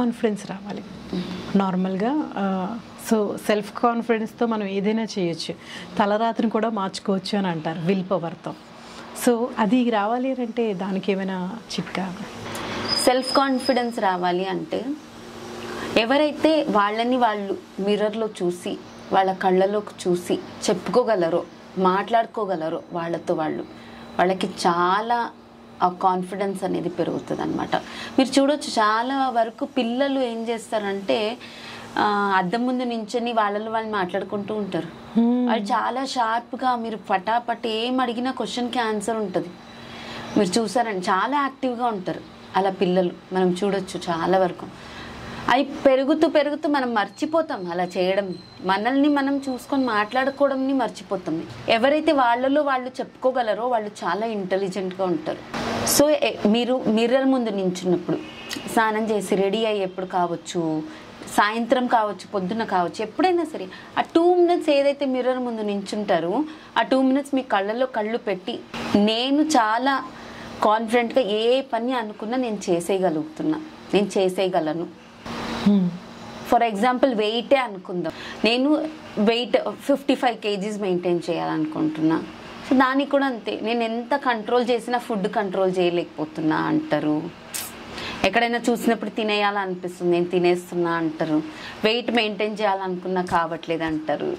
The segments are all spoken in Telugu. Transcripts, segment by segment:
కాన్ఫిడెన్స్ రావాలి నార్మల్గా సో సెల్ఫ్ కాన్ఫిడెన్స్తో మనం ఏదైనా చేయొచ్చు తలరాత్రిని కూడా మార్చుకోవచ్చు అని అంటారు విల్ పవర్తో సో అది రావాలి అని అంటే దానికి ఏమైనా చిట్కా సెల్ఫ్ కాన్ఫిడెన్స్ రావాలి అంటే ఎవరైతే వాళ్ళని వాళ్ళు మిర్రర్లో చూసి వాళ్ళ కళ్ళలోకి చూసి చెప్పుకోగలరో మాట్లాడుకోగలరో వాళ్ళతో వాళ్ళు వాళ్ళకి చాలా ఆ కాన్ఫిడెన్స్ అనేది పెరుగుతుంది అనమాట మీరు చూడొచ్చు చాలా వరకు పిల్లలు ఏం చేస్తారంటే ఆ, అద్దం ముందు నించొని వాళ్ళలో వాళ్ళు మాట్లాడుకుంటూ ఉంటారు వాళ్ళు చాలా షార్ప్గా మీరు పటాపట్ ఏం అడిగినా క్వశ్చన్కి ఆన్సర్ ఉంటుంది మీరు చూసారండి చాలా యాక్టివ్గా ఉంటారు అలా పిల్లలు మనం చూడొచ్చు చాలా వరకు అవి పెరుగుతూ పెరుగుతూ మనం మర్చిపోతాం అలా చేయడం మనల్ని మనం చూసుకొని మాట్లాడుకోవడంని మర్చిపోతాం ఎవరైతే వాళ్ళలో వాళ్ళు చెప్పుకోగలరో వాళ్ళు చాలా ఇంటెలిజెంట్గా ఉంటారు సో ఎ- మీరు మిర్రర్ ముందు నించున్నప్పుడు స్నానం చేసి రెడీ అయ్యేప్పుడు కావచ్చు సాయంత్రం కావచ్చు పొద్దున కావచ్చు ఎప్పుడైనా సరే ఆ టూ మినిట్స్ ఏదైతే మిర్రర్ ముందు నించుంటారో ఆ టూ మినిట్స్ మీ కళ్ళలో కళ్ళు పెట్టి నేను చాలా కాన్ఫిడెంట్గా ఏ పని అనుకున్నా నేను చేసేయగలుగుతున్నా నేను చేసేయగలను ఫర్ ఎగ్జాంపుల్ వెయిటే అనుకుందాం నేను weight fifty five kgs maintain చేయాలనుకుంటున్నా సో దానికి కూడా అంతే నేను ఎంత కంట్రోల్ చేసినా ఫుడ్ కంట్రోల్ చేయలేకపోతున్నా అంటారు ఎక్కడైనా చూసినప్పుడు తినేయాలనిపిస్తుంది నేను తినేస్తున్నా అంటారు వెయిట్ మెయింటైన్ చేయాలనుకున్నా కావట్లేదు అంటారు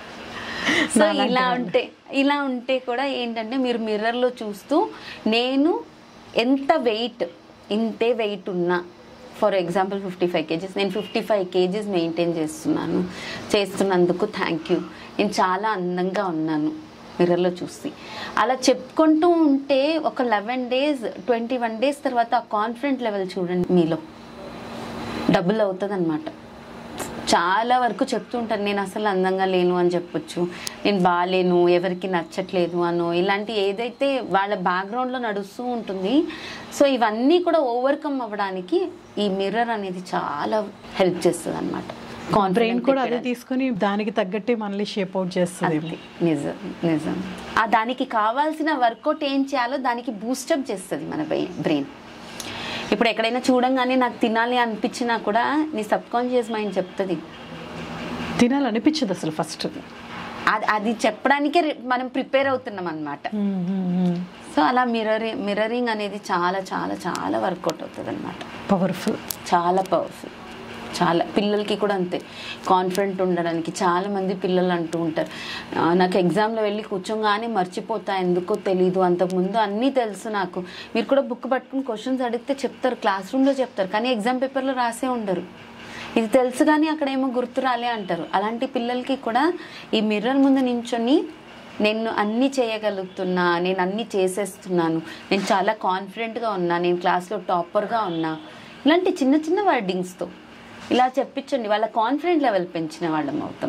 సో ఇలా ఉంటే ఇలా ఉంటే కూడా ఏంటంటే మీరు మిర్రర్లో చూస్తూ నేను ఎంత వెయిట్ ఇంతే వెయిట్ ఉన్నా for example fifty five kgs నేను ఫిఫ్టీ ఫైవ్ కేజీస్ మెయింటైన్ చేస్తున్నాను చేస్తున్నందుకు థ్యాంక్ యూ నేను చాలా అందంగా ఉన్నాను మిర్రర్లో చూసి అలా చెప్పుకుంటూ ఉంటే ఒక eleven days twenty one days తర్వాత ఆ కాన్ఫిడెంట్ లెవెల్ చూడండి మీలో డబుల్ అవుతుంది అనమాట చాలా వరకు చెప్తూ ఉంటాను నేను అసలు అందంగా లేను అని చెప్పొచ్చు నేను బాగాలేను ఎవరికి నచ్చట్లేదు అనో ఇలాంటి ఏదైతే వాళ్ళ బ్యాక్గ్రౌండ్లో నడుస్తూ ఉంటుంది సో ఇవన్నీ కూడా ఓవర్కమ్ అవ్వడానికి ఈ మిర్రర్ అనేది చాలా హెల్ప్ చేస్తుంది అనమాట బ్రెయిన్ కూడా అదే తీసుకొని దానికి తగ్గట్టే మనల్ని షేప్ అవుట్ చేస్తుంది అంతే. నిజం నిజం ఆ దానికి కావాల్సిన వర్కౌట్ ఏం చేయాలో దానికి బూస్టప్ చేస్తుంది మన బ్రెయిన్ ఇప్పుడు ఎక్కడైనా చూడంగానే నాకు తినాలి అనిపించినా కూడా నీ సబ్ కాన్షియస్ మైండ్ చెప్తుంది తినాలనిపించదు అసలు ఫస్ట్ అది అది చెప్పడానికే రి- మనం ప్రిపేర్ అవుతున్నాం అనమాట సో అలా మిర్రరింగ్ మిర్రరింగ్ అనేది చాలా చాలా చాలా వర్కౌట్ అవుతుంది అనమాట పవర్ఫుల్ చాలా పవర్ఫుల్ చాలా పిల్లలకి కూడా అంతే కాన్ఫిడెంట్ ఉండడానికి చాలా మంది పిల్లలు అంటూ ఉంటారు "ఆ, నాకు ఎగ్జామ్లో వెళ్ళి కూర్చోగానే మర్చిపోతా ఎందుకో తెలీదు అంతకుముందు అన్నీ తెలుసు నాకు మీరు కూడా బుక్ పట్టుకుని క్వశ్చన్స్ అడిగితే చెప్తారు క్లాస్ రూమ్లో చెప్తారు కానీ ఎగ్జామ్ పేపర్లో రాసే ఉండరు ఇది తెలుసు కానీ అక్కడ ఏమో గుర్తు రాలే అంటారు అలాంటి పిల్లలకి కూడా ఈ మిర్రర్ ముందు నించొని నేను అన్నీ చేయగలుగుతున్నా నేను అన్నీ చేసేస్తున్నాను నేను చాలా కాన్ఫిడెంట్గా ఉన్నా నేను క్లాస్లో టాపర్గా ఉన్నా ఇలాంటి చిన్న చిన్న వర్డింగ్స్తో ఇలా చెప్పించండి వాళ్ళ కాన్ఫిడెంట్ లెవెల్ పెంచిన వాళ్ళం అవుతాం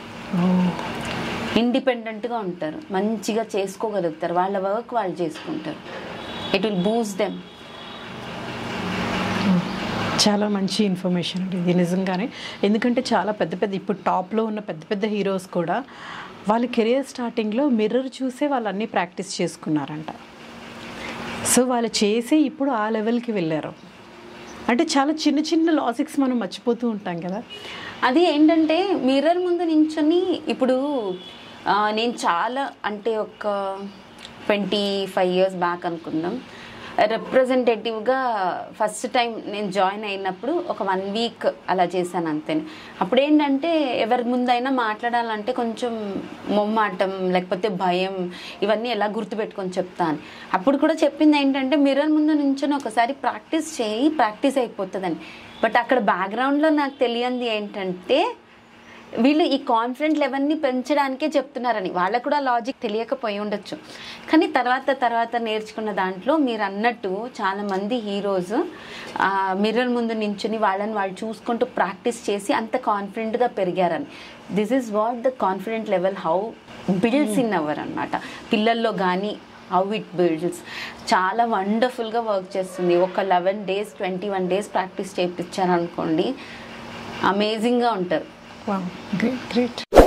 ఇండిపెండెంట్గా ఉంటారు మంచిగా చేసుకోగలుగుతారు వాళ్ళ వర్క్ వాళ్ళు చేసుకుంటారు ఇట్ విల్ బూస్ దెమ్ చాలా మంచి ఇన్ఫర్మేషన్ అండి ఇది నిజంగానే ఎందుకంటే చాలా పెద్ద పెద్ద ఇప్పుడు టాప్లో ఉన్న పెద్ద పెద్ద హీరోస్ కూడా వాళ్ళ కెరియర్ స్టార్టింగ్లో మిర్రర్ చూసే వాళ్ళు అన్నీ ప్రాక్టీస్ చేసుకున్నారంట సో వాళ్ళు చేసి ఇప్పుడు ఆ లెవెల్కి వెళ్ళారు అంటే చాలా చిన్న చిన్న లాజిక్స్ మనం మర్చిపోతూ ఉంటాం కదా అది ఏంటంటే మిర్రర్ ముందు నించొని ఇప్పుడు ఆ, నేను చాలా అంటే ఒక ట్వంటీ ఫైవ్ ఇయర్స్ బ్యాక్ అనుకుందాం రిప్రజెంటేటివ్గా ఫస్ట్ టైం నేను జాయిన్ అయినప్పుడు ఒక వన్ వీక్ అలా చేశాను అంతే అప్పుడు ఏంటంటే ఎవరి ముందైనా మాట్లాడాలంటే కొంచెం మొమ్మాటం లేకపోతే భయం ఇవన్నీ ఎలా గుర్తుపెట్టుకొని చెప్తాను అప్పుడు కూడా చెప్పింది ఏంటంటే మిర్రర్ ముందు నుంచొని ఒకసారి ప్రాక్టీస్ చేయి ప్రాక్టీస్ అయిపోతుందని బట్ అక్కడ బ్యాక్గ్రౌండ్లో నాకు తెలియంది ఏంటంటే వీళ్ళు ఈ కాన్ఫిడెంట్ లెవెల్ని పెంచడానికే చెప్తున్నారని వాళ్ళకు కూడా లాజిక్ తెలియకపోయి ఉండొచ్చు కానీ తర్వాత తర్వాత నేర్చుకున్న దాంట్లో మీరు అన్నట్టు చాలా మంది హీరోస్ మిర్రర్ ముందు నించుని వాళ్ళని వాళ్ళు చూసుకుంటూ ప్రాక్టీస్ చేసి అంత కాన్ఫిడెంట్గా పెరిగారని this is what the confident level how builds in our అనమాట పిల్లల్లో కానీ హౌ ఇట్ బిల్డ్స్ చాలా వండర్ఫుల్గా వర్క్ చేస్తుంది ఒక eleven days twenty one days practice చేయించారనుకోండి అమేజింగ్గా ఉంటారు గ్రేట్ గ్రేట్